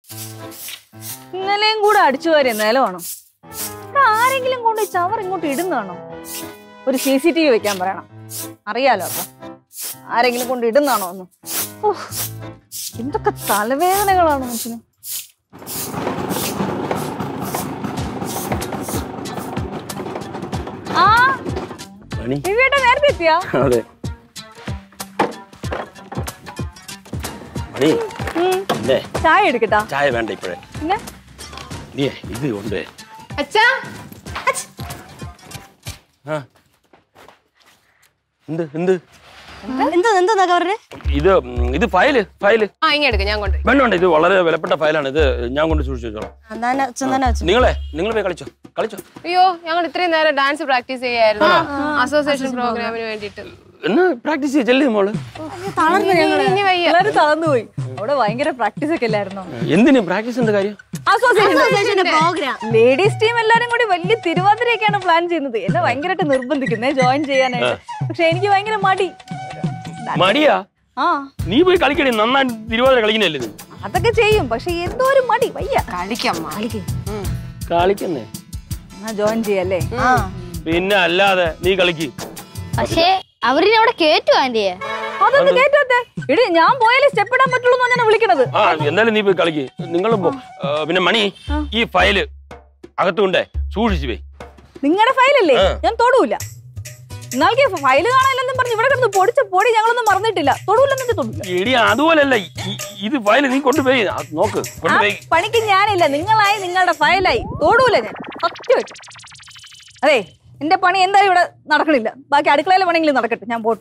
ഇന്നലെയും കൂടെ അടിച്ചു വാരിയ നിലമാണോ ഇവിടെ ആരെങ്കിലും കൊണ്ട് ഈ ചവർ ഇങ്ങോട്ട് ഇടുന്നതാണോ ഒരു സി സി ടി വി വെക്കാൻ പറയണം അറിയാലോ അപ്പൊ ആരെങ്കിലും കൊണ്ട് ഇടുന്നതാണോ ഒന്ന് ഉഫ്, എന്തൊക്കെ തലവേദനകളാണ് മനുഷ്യന് ആ മണി ദിവ്യേട്ട നേരത്തെ എത്തിയാ അതെ മണി ഉം. ഇല്ലേ ചായ എടുക്കട്ടാ ചായ വേണ്ട ഇപ്പോഴേ പിന്നെ നീ ഇത് കൊണ്ട് അച്ഛാ ആ എന്ത് എന്ത് എന്താ എന്താ കവറിന് ഇത് ഉം, ഇത് ഫയല് ഫയല് ആ ഇങ്ങനെ എടുക്കാം ഞാൻ കൊണ്ട് വേണ്ട വേണ്ട ഇത് വളരെ വിലപ്പെട്ട ഫയലാണ് ഇത് ഞാൻ കൊണ്ട് സൂക്ഷിച്ചു വെച്ചോളാം തന്നെ അച്ഛൻ തന്നെ വെച്ചു നിങ്ങളെ നിങ്ങൾ പോയി കളിച്ചോ കളിച്ചോ അയ്യോ ഞങ്ങൾ ഇത്രയും നേരം ഡാൻസ് പ്രാക്ടീസ് ചെയ്യായിരുന്നു അസോസിയേഷൻ പ്രോഗ്രാമിന് വേണ്ടിട്ട് എന്നാ പ്രാക്ടീസ് ചെയ്യ ചെല്ലേ മോള് ഇനി വയ്യ എല്ലാരും തളർന്നുപോയി അവിടെ ഭയങ്കര പ്രാക്ടീസ് ഒക്കെ അല്ലായിരുന്നോ എന്തിന് പ്രാക്ടീസ് എന്ത് കാര്യം അസോസിയേഷൻ പ്രോഗ്രാം ലേഡീസ് ടീം എല്ലാരും കൂടി വലിയ തിരുവാതിരയൊക്കെയാണ് പ്ലാൻ ചെയ്യുന്നത് എന്നെ ഭയങ്കരമായിട്ട് നിർബന്ധിക്കുന്നേ ജോയിൻ ചെയ്യാനായിട്ട് പക്ഷെ എനിക്ക് ഭയങ്കര മടി മടിയാ ആ നീ പോയി കളിക്കണേ നന്നായി തിരുവാതിര കളിക്കുന്നല്ലേ നീ അതൊക്കെ ചെയ്യും പക്ഷെ എന്തോ ഒരു മടി വയ്യ കളിക്കമ്മ കളിക്കുന്നേ എന്നാ ജോയിൻ ചെയ്യല്ലേ ആ പിന്നെ അല്ലാതെ നീ കളിക്ക് പക്ഷേ അവരിനെ അവിടെ കേറ്റു ആന്റിയെ അതൊന്ന് കേറ്റാത്തെ എടി ഞാൻ പോയാലേ സ്റ്റെപ്പ് ഇടാൻ പറ്റുള്ളൂ എന്നാ വിളിക്കണത് ആ എന്തായാലും നീ പോയി കളിക്ക് നിങ്ങളും പോ ആ, പിന്നെ മണി ഈ ഫയല് അകത്തുകൊണ്ടേ സൂക്ഷിച്ചു പോയി നിങ്ങളുടെ ഫയലല്ലേ ആ. ഞാൻ തൊടൂല ഇന്നാൾക്ക് ഫയല് കാണാനില്ലെന്നും പറഞ്ഞ് ഇവിടെ കിടന്ന് പൊടിച്ച പൊടി ഞങ്ങളൊന്നും മറന്നിട്ടില്ല തൊടൂലെന്നിട്ട് തൊടൂല എടി അതുപോലല്ല ഈ- ഇത് ഫയല് നീ കൊണ്ടുപോയി ആ, നോക്ക് ആ കൊണ്ടുപോയി പണിക്ക് ഞാനില്ല നിങ്ങളായി നിങ്ങളുടെ ഫയലായി തൊടൂല ഞാൻ സത്യമായിട്ട് അതെ എന്റെ പണി എന്തായാലും ഇവിടെ നടക്കണില്ല ബാക്കി അടുക്കളയിലെ പണിയെങ്കിലും നടക്കട്ടെ ഞാൻ പോട്ടു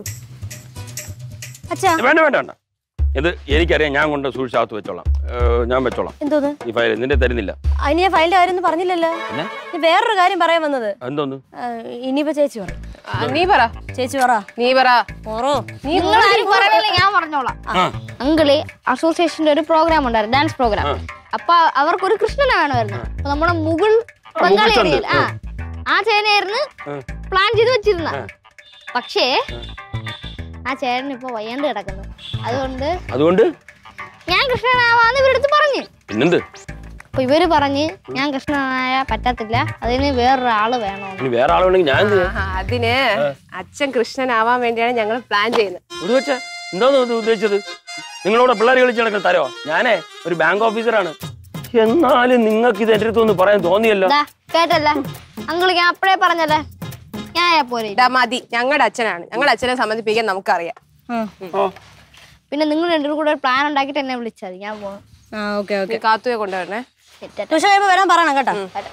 അച്ഛാ വേണ്ട വേണ്ട വേണ്ട ഇത് എനിക്കറിയാം ഞാൻ കൊണ്ട് സൂക്ഷിച്ചകത്ത് വെച്ചോളാം ഏ, ഞാൻ വെച്ചോളാം എന്തോന്ന് ഈ ഫയൽ നിന്റെ തരുന്നില്ല അതിന് ഞാൻ ഫയലിന്റെ കാര്യം ഒന്നും പറഞ്ഞില്ലല്ലോ പിന്നെ? ഇനി വേറൊരു കാര്യം പറയാൻ വന്നത് എന്തോന്ന് ആ, ഇനിയിപ്പോ ചേച്ചി പറ ആ, നീ പറ ചേച്ചി പറ നീ പറ ഓറോ നിങ്ങൾ ആരും പറയണില്ല ഞാൻ പറഞ്ഞോളാം ആ അങ്കിള് അസോസിയേഷന്റെ ഒരു പ്രോഗ്രാം ഉണ്ടായിരുന്നു ഡാൻസ് പ്രോഗ്രാം ആ. അപ്പൊ അവർക്കൊരു കൃഷ്ണനെ വേണമായിരുന്നു അപ്പൊ നമ്മുടെ മുകൾ ആ, ബംഗാളി മുകുൾചന്ദ്. ഏരിയയിൽ ആ ആ ചേട്ടനായിരുന്നു ആ. പ്ലാൻ ചെയ്ത് വെച്ചിരുന്ന ആ. പക്ഷേ ആ ചേട്ടൻ ഇപ്പൊ വയ്യാണ്ട് കിടക്കുന്നു അതുകൊണ്ട് അതുകൊണ്ട് ഞാൻ കൃഷ്ണനാവാന്ന് ഇവരെടുത്ത് പറഞ്ഞു പിന്നെന്ത് അപ്പൊ ഇവര് പറഞ്ഞ് ഞാൻ കൃഷ്ണനായ പറ്റത്തില്ല അതിന് വേറൊരാള് വേണോ ഇനി വേറെ ആളുണ്ടെങ്കിൽ ഞാൻ എന്ത് ചെയ്യാം? ആ, അതിന് അച്ഛൻ കൃഷ്ണനാവാൻ വേണ്ടിയാണ് ഞങ്ങൾ പ്ലാൻ ചെയ്യുന്നത് ഇവിടെ വെച്ച എന്താന്ന് ഇത് ഉദ്ദേശിച്ചത് നിങ്ങളോട് പിള്ളേർ കളിച്ച് നടക്കുന്ന തരോ ഞാനേ ഒരു ബാങ്ക് ഓഫീസറാണ് എന്നാലും നിങ്ങൾക്ക് ഇത് എന്റെ അടുത്തൊന്ന് പറയാൻ തോന്നിയല്ലോ ദാ, കേട്ടല്ലേ അങ്കിള് ഞാൻ അപ്പഴേ പറഞ്ഞല്ലേ ഞാൻ പോരെ ഇതാ മതി ഞങ്ങളുടെ അച്ഛനാണ് ഞങ്ങളുടെ അച്ഛനെ സമ്മതിപ്പിക്കാൻ നമുക്കറിയാം പിന്നെ നിങ്ങൾ രണ്ടുപേരും കൂടെ ഒരു പ്ലാൻ ഉണ്ടാക്കിയിട്ട് എന്നെ വിളിച്ചാൽ മതി ഞാൻ പോകാം ആ ഓക്കെ ഓക്കെ നീ കാത്തുവെ കൊണ്ടുവരണേ ട്യൂഷൻ കഴിയുമ്പോ വരാൻ പറയണം കേട്ടോ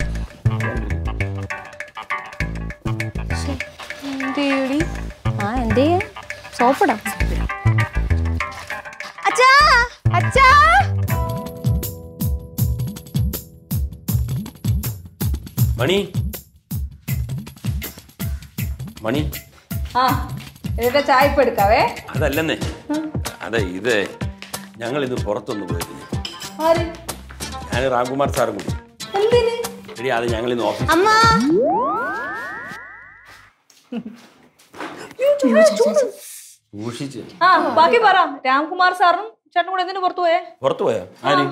ആ എന്ത് ചെയ്യാ സോപ്പിടാം അച്ഛാ അച്ഛാ മണി മണി ആ ഇതിന്റെ ചായ ഇപ്പൊ എടുക്കാവേ അതല്ലെന്നേ അതെ ഇത് ഞങ്ങൾ ഇന്ന് പുറത്തൊന്ന് പോയിരുന്നു ആര് ഞാൻ രാംകുമാർ സാറും കൂടി എന്തിന് എടി അത് ഞങ്ങൾ ഇന്ന് ഓഫീസ് അമ്മ സൂക്ഷിച്ച് ആ ബാക്കി പറ രാംകുമാർ സാറും ചേട്ടനും കൂടെ എന്തിനു പുറത്തു പോയേ പുറത്തു പോയാ ആര്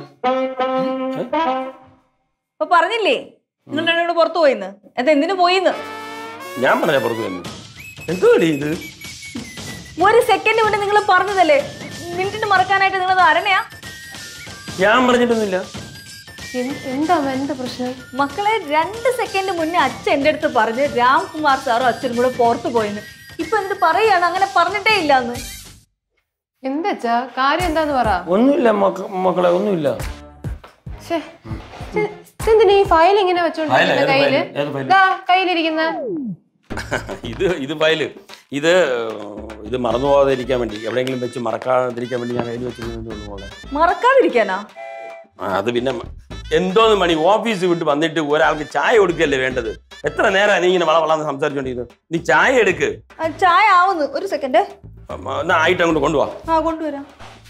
അപ്പൊ പറഞ്ഞില്ലേ നിങ്ങൾ രണ്ടും കൂടെ പുറത്തു പോയിന്ന് എന്താ എന്തിനു പോയിന്ന് ഞാൻ പറഞ്ഞ പുറത്തു പോയെന്ന് എന്തോ ഇത് ഒരു സെക്കൻഡ് മുന്നേ നിങ്ങൾ പറഞ്ഞതല്ലേ മിനിറ്റിന് മറക്കാനായിട്ട് നിങ്ങൾ അരണയാ ഞാൻ പറഞ്ഞിട്ടൊന്നുമില്ല എന്താ എന്താ പ്രശ്നം മക്കളെ രണ്ട് സെക്കൻഡ് മുന്നേ അച്ഛൻ എൻ്റെ അടുത്ത് പറഞ്ഞ് രാംകുമാർ സാറും അച്ഛനും കൂടെ പുറത്തു പോയിന്ന് ഇപ്പൊ എന്നിട്ട് പറയാണ് അങ്ങനെ പറഞ്ഞിട്ടേ ഇല്ലാന്ന് എന്താ അച്ഛാ കാര്യം എന്താന്ന് പറ ഒന്നുമില്ല മക്ക മക്കളെ ഒന്നുമില്ല ശ്ശേ, ഇത് ഇതെന്തിനാ ഈ ഫയൽ ഇങ്ങനെ ഫയലാ? വെച്ചോണ്ടിരിക്കുന്ന ഏത് കയ്യില് ഫയല്? ഏത് ഫയല്? ദാ, കയ്യിലിരിക്കുന്ന ഇത് ഇത് ഫയല് ഇത് ഇത് മറന്നു പോകാതിരിക്കാൻ വേണ്ടി എവിടെയെങ്കിലും വെച്ച് മറക്കാതിരിക്കാൻ വേണ്ടി ഞാൻ കയ്യിൽ വെച്ചിരുന്നു പോലെ മറക്കാതിരിക്കാനാ ആ അത് പിന്നെ മ- എന്തോന്ന് മണി ഓഫീസ് വിട്ട് വന്നിട്ട് ഒരാൾക്ക് ചായ കൊടുക്കല്ലേ വേണ്ടത് എത്ര നേരം നീ ഇങ്ങനെ വള വളന്ന് സംസാരിച്ചോണ്ടിരുന്നു നീ ചായ എടുക്ക് ആ, ചായ ആവുന്നു ഒരു സെക്കൻഡ് അമ്മ, എന്നാ ആയിട്ട് അങ്ങോട്ട് കൊണ്ടുപോവാ ആ കൊണ്ടുവരാം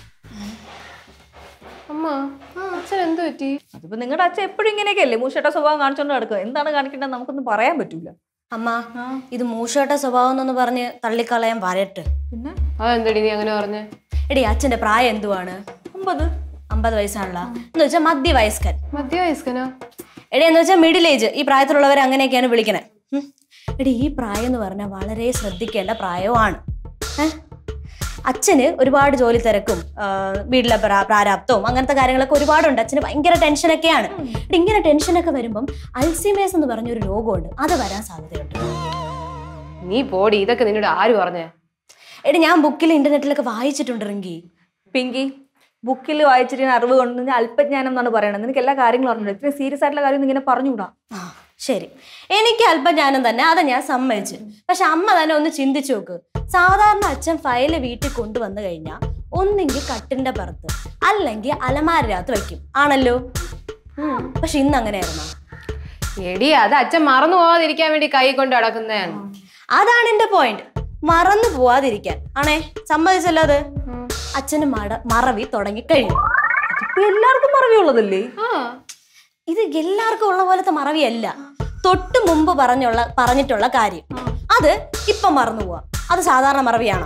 അമ്മ അച്ഛൻ എന്ത് പറ്റി അതിപ്പോ നിങ്ങളുടെ അച്ഛൻ എപ്പോഴും ഇങ്ങനെയൊക്കെയല്ലേ മൂഷേട്ട സ്വഭാവം കാണിച്ചോണ്ട് നടക്കുക എന്താണ് കാണിക്കേണ്ടത് നമുക്കൊന്നും പറയാൻ പറ്റൂല അമ്മ ഇത് മൂഷോട്ട സ്വഭാവം എന്നൊന്ന് പറഞ്ഞ് തള്ളിക്കളയാൻ വരട്ട് പിന്നെ അതെന്തടി നീ അങ്ങനെ പറഞ്ഞേ എടി അച്ഛന്റെ പ്രായം എന്തുവാണ് ഒമ്പത് അമ്പത് വയസ്സാണല്ലോ എന്ന് വെച്ചാൽ മധ്യവയസ്കൻ മധ്യവയസ്കനോ എടി എന്ന് വെച്ചാൽ മിഡിൽ ഏജ് ഈ പ്രായത്തിലുള്ളവർ അങ്ങനെയൊക്കെയാണ് വിളിക്കണേ ഉം. എടി ഈ പ്രായം എന്ന് പറഞ്ഞാൽ വളരെ ശ്രദ്ധിക്കേണ്ട പ്രായവുമാണ് ഏ? അച്ഛന് ഒരുപാട് ജോലി തിരക്കും ആ, വീട്ടിലെ പ്രാ- പ്രാരാബ്ദവും അങ്ങനത്തെ കാര്യങ്ങളൊക്കെ ഒരുപാടുണ്ട് അച്ഛന് ഭയങ്കര ടെൻഷനൊക്കെയാണ് എടി ഇങ്ങനെ ടെൻഷനൊക്കെ വരുമ്പം അൽസിമേസ് എന്ന് പറഞ്ഞൊരു രോഗമുണ്ട് അത് വരാൻ സാധ്യതയുണ്ട് നീ പോടി ഇതൊക്കെ നിന്നോട് ആര് പറഞ്ഞേ എടി ഞാൻ ബുക്കിൽ ഇന്റർനെറ്റിലൊക്കെ വായിച്ചിട്ടുണ്ട് റിങ്കി പിങ്കി ബുക്കിൽ വായിച്ചിരിക്കുന്ന അറിവ് കൊണ്ട് അല്പജ്ഞാനം എന്നാണ് പറയണത് നിനക്ക് എല്ലാ കാര്യങ്ങളും അറിഞ്ഞു ഇത്ര സീരിയസ് ആയിട്ടുള്ള കാര്യം ഒന്നും ഇങ്ങനെ പറഞ്ഞുകൂടാ ആ ശരി എനിക്ക് അല്പജ്ഞാനം തന്നെ അത് ഞാൻ സമ്മതിച്ചു പക്ഷെ അമ്മ തന്നെ ഒന്ന് ചിന്തിച്ചു നോക്ക് സാധാരണ അച്ഛൻ ഫയല് വീട്ടിൽ കൊണ്ടുവന്നു കഴിഞ്ഞാൽ ഒന്നെങ്കിൽ കട്ടിന്റെ പുറത്ത് അല്ലെങ്കിൽ അലമാരകത്ത് വെക്കും ആണല്ലോ ഉം. പക്ഷെ ഇന്ന് അങ്ങനെയായിരുന്നു എടി അത് അച്ഛൻ മറന്നു പോവാതിരിക്കാൻ വേണ്ടി കൈ കൊണ്ട് നടക്കുന്നതാണ് അതാണ് എന്റെ പോയിന്റ് മറന്നു പോവാതിരിക്കാൻ ആണേ സമ്മതിച്ചല്ലോ അത് അച്ഛന് മട മറവി തുടങ്ങി കഴിഞ്ഞു ഇപ്പൊ എല്ലാവർക്കും മറവിയുള്ളതല്ലേ ആ ഇത് എല്ലാവർക്കും ഉള്ള പോലത്തെ മറവിയല്ല തൊട്ട് മുമ്പ് പറഞ്ഞുള്ള പറഞ്ഞിട്ടുള്ള കാര്യം അത് ഇപ്പൊ മറന്നു പോവാ അത് സാധാരണ മറവിയാണോ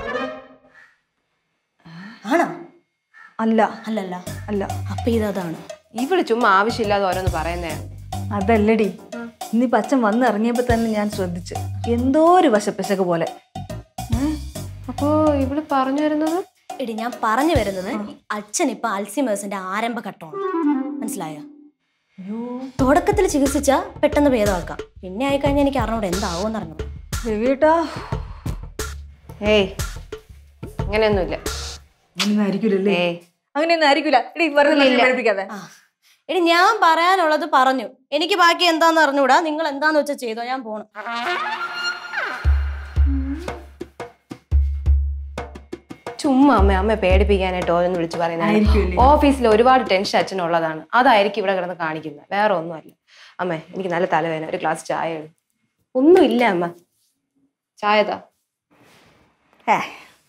ആണോ അല്ല അല്ലല്ല അല്ല അപ്പൊ ഇതാണ് ഇവള് ചുമ്മാ ആവശ്യമില്ലാതെ ഓരോന്ന് പറയുന്നതാണ് അതല്ലടി ഇന്നിപ്പോ അച്ഛൻ വന്ന് ഇറങ്ങിയപ്പോ തന്നെ ഞാൻ ശ്രദ്ധിച്ചു എന്തോ ഒരു വശപ്പശക്ക് പോലെ അപ്പോ ഇവള് പറഞ്ഞു വരുന്നത് എടി ഞാൻ പറഞ്ഞു വരുന്നത് അച്ഛൻ ഇപ്പൊ അൽസിമേഴ്സിന്റെ ആരംഭഘട്ടമാണ് മനസ്സിലായോ തുടക്കത്തിൽ ചികിത്സിച്ച പെട്ടെന്ന് ഭേദമാക്കാം പിന്നെ ആയിക്കഴിഞ്ഞാൽ എനിക്ക് അറിഞ്ഞൂടെ എന്താവും അറിഞ്ഞു രവിയേട്ടാ ഏയ് അങ്ങനെയൊന്നുമില്ല അങ്ങനെയൊന്നും ആയിരിക്കൂലല്ലേ ഏയ് അങ്ങനെയൊന്നും ആയിരിക്കൂല എടി വെറുതെ മനുഷ്യനെ പേടിപ്പിക്കാതെ ആ എടി ഞാൻ പറയാനുള്ളത് പറഞ്ഞു എനിക്ക് ബാക്കി എന്താന്ന് അറിഞ്ഞൂടാ നിങ്ങൾ എന്താന്ന് വെച്ചാൽ ചെയ്തോ ഞാൻ പോണം ചുമ്മാ അമ്മ അമ്മ പേടിപ്പിക്കാനായിട്ട് ഓരോന്ന് വിളിച്ച് പറയുന്നത് ഓഫീസിൽ ഒരുപാട് ടെൻഷൻ അച്ഛനുള്ളതാണ് അതായിരിക്കും ഇവിടെ കിടന്ന് കാണിക്കുന്നത് വേറെ ഒന്നുമല്ല അമ്മേ എനിക്ക് നല്ല തലവേദന ഒരു ഗ്ലാസ് ചായ ഇട്. ഒന്നുമില്ല അമ്മ ചായതാ ഏ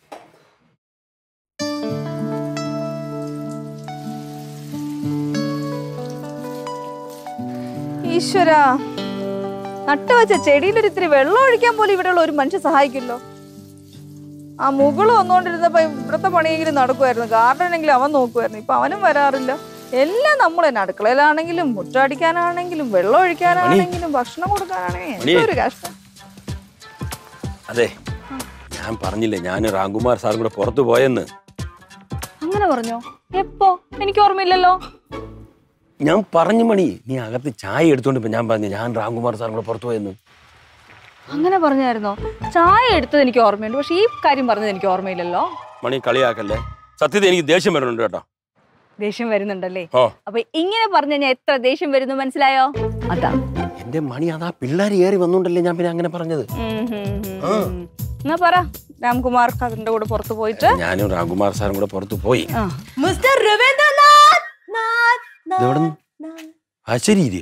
ഈശ്വര നട്ടുവച്ച ചെടിയിൽ ഒരു ഇത്തിരി വെള്ളം ഒഴിക്കാൻ പോലും ഇവിടെയുള്ള ഒരു മനുഷ്യൻ സഹായിക്കില്ലോ ആ മുകള് വന്നുകൊണ്ടിരുന്നപ്പോ ഇവിടുത്തെ പണിയെങ്കിലും നടക്കുമായിരുന്നു ഗാർഡനെങ്കിലും അവൻ നോക്കുമായിരുന്നു ഇപ്പൊ അവനും വരാറില്ല എല്ലാം നമ്മൾ തന്നെ അടുക്കളയിലാണെങ്കിലും മുറ്റടിക്കാനാണെങ്കിലും വെള്ളം ഒഴിക്കാനാണെങ്കിലും ഭക്ഷണം കൊടുക്കാനാണെങ്കിലും മണി. എന്തൊരു കഷ്ടം അതെ ഞാൻ പറഞ്ഞില്ലേ ഞാൻ റാംകുമാർ സാറും കൂടെ പുറത്തു പോയെന്ന് അങ്ങനെ പറഞ്ഞോ എപ്പോ എനിക്ക് ഓർമ്മയില്ലല്ലോ ഞാൻ പറഞ്ഞു മണി നീ അകത്ത് ചായ എടുത്തോണ്ട് ഇപ്പൊ ഞാൻ പറഞ്ഞു ഞാൻ റാംകുമാർ സാറും കൂടെ പുറത്തു പോയെന്ന് അങ്ങനെ പറഞ്ഞായിരുന്നോ ചായ എടുത്തത് എനിക്ക് ഓർമ്മയുണ്ട് പക്ഷെ ഈ കാര്യം പറഞ്ഞത് എനിക്ക് ഓർമ്മയില്ലല്ലോ മണി കളിയാക്കല്ലേ സത്യത്തിൽ എനിക്ക് ദേഷ്യം വരുന്നുണ്ട് കേട്ടോ ദേഷ്യം വരുന്നുണ്ടല്ലേ ഓ അപ്പൊ ഇങ്ങനെ പറഞ്ഞു കഴിഞ്ഞാൽ എത്ര ദേഷ്യം വരുന്നു മനസ്സിലായോ അതാ എന്റെ മണി അതാ പിള്ളേർ ഏറി വന്നോണ്ടല്ലേ ഞാൻ പിന്നെ അങ്ങനെ പറഞ്ഞത് ഉം, ഉം, ഉം, ഉം. എന്നാ പറ രാംകുമാർ അതിന്റെ കൂടെ പുറത്തു പോയിട്ട് ഞാനും റാംകുമാർ സാറും കൂടെ പുറത്തു പോയി ആ മിസ്റ്റർ രവീന്ദ്രനാഥ് നാഥ്, നാഥ്, ഇതെവിടെ നാഥ്. അശരീരി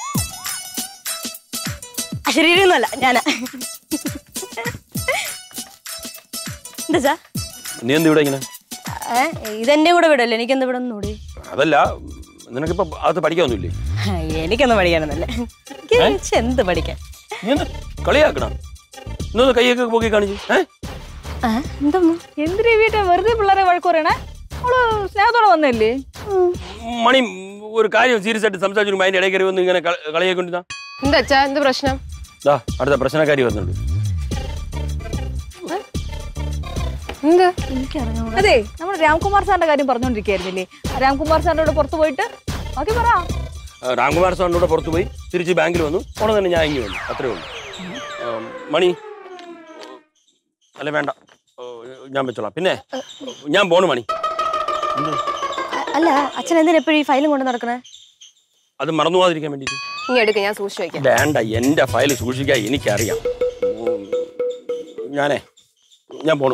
അശരീരൊന്നുമല്ല ഞാനാ എന്താ ചാ? നീ എന്ത് ഇവിടെ ഇങ്ങനെ ഏ, ഇതെന്നെ കൂടെ വിടല്ലേ എനിക്കെന്താ ഇവിടെ ഒന്നുകൂടി അതല്ല നിനക്കിപ്പോ അകത്ത് പഠിക്കാനൊന്നുമില്ലേ എനിക്കൊന്നും പഠിക്കാനൊന്നല്ലേ എനിക്ക് എന്ത് പഠിക്കാൻ നീ എന്താ കളിയാക്കണം ഇന്നൊന്ന് കൈയൊക്കെ പോക്കി കാണിച്ചു ഏ ആ, എന്തമ്മ എന്തിനാ വീട്ടെ വെറുതെ പിള്ളേരെ വഴക്ക് പറയണേ അവള് സ്നേഹത്തോടെ വന്നല്ലേ മണി ഒരു കാര്യം സീരിയസ് ആയിട്ട് സംസാരിച്ചു അതിന്റെ ഇടയിൽ കയറി വന്ന് ഇങ്ങനെ കള- കളിയാക്കൊണ്ടിരുന്നാ എന്താ അച്ഛാ എന്ത് പ്രശ്നം ദാ അടുത്ത പ്രശ്നക്കാരി വന്നിട്ടുണ്ട് എന്ത് അതെ നമ്മൾ രാംകുമാർ സാറിന്റെ കാര്യം പറഞ്ഞോണ്ടിരിക്കായിരുന്നില്ലേ രാംകുമാർ സാറിന്റെ കൂടെ പുറത്തു പോയിട്ട് ബാക്കി പറ ആ, രാംകുമാർ സാറിൻ്റെ കൂടെ പുറത്തു പോയി തിരിച്ച് ബാങ്കിൽ വന്നു ഉടനെ തന്നെ ഞാൻ ഇങ്ങനെ വന്നു അത്രേ ഉള്ളൂ ആ, മണി അല്ല വേണ്ട ഓ, ഞാൻ വെച്ചോളാം പിന്നെ ഞാൻ പോണു മണി എന്ത്? അല്ല അച്ഛൻ എന്തിനാ എപ്പോഴും ഈ ഫയലും കൊണ്ട് നടക്കണേ അത് മറന്നു പോകാതിരിക്കാൻ വേണ്ടിയിട്ട് ഇനി എടുക്ക ഞാൻ സൂക്ഷിച്ചു വയ്ക്കാം വേണ്ട എൻ്റെ ഫയൽ സൂക്ഷിക്കാൻ എനിക്കറിയാം ഉം, ഞാനേ ഞാൻ പോണു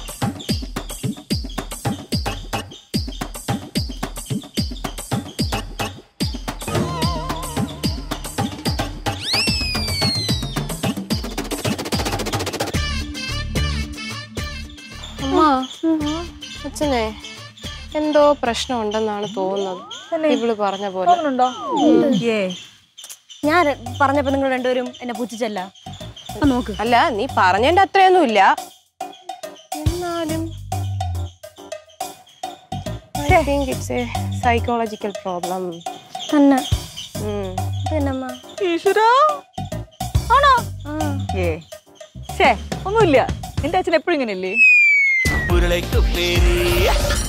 അമ്മ അച്ഛനെ എന്തോ പ്രശ്നം ഉണ്ടെന്നാണ് തോന്നുന്നത് ഇവള് പറഞ്ഞ പോലെ തോന്നുന്നുണ്ടോ ഏ ഞാൻ പറഞ്ഞപ്പോ നിങ്ങൾ രണ്ടുപേരും എന്നെ പുച്ഛിച്ചല്ല അപ്പൊ നോക്ക് അല്ല നീ പറഞ്ഞതിന്റെ അത്രയൊന്നും ഇല്ല എന്നാലും ഛേ, think it's a psychological problem തന്നെ പിന്നമ്മ ഈശ്വരാ ആണോ ഏ ഛേ ഒന്നുമില്ല നിന്റെ അച്ഛൻ എപ്പോഴും ഇങ്ങനെയല്ലേ ഉരുളയ്ക്ക് പേര്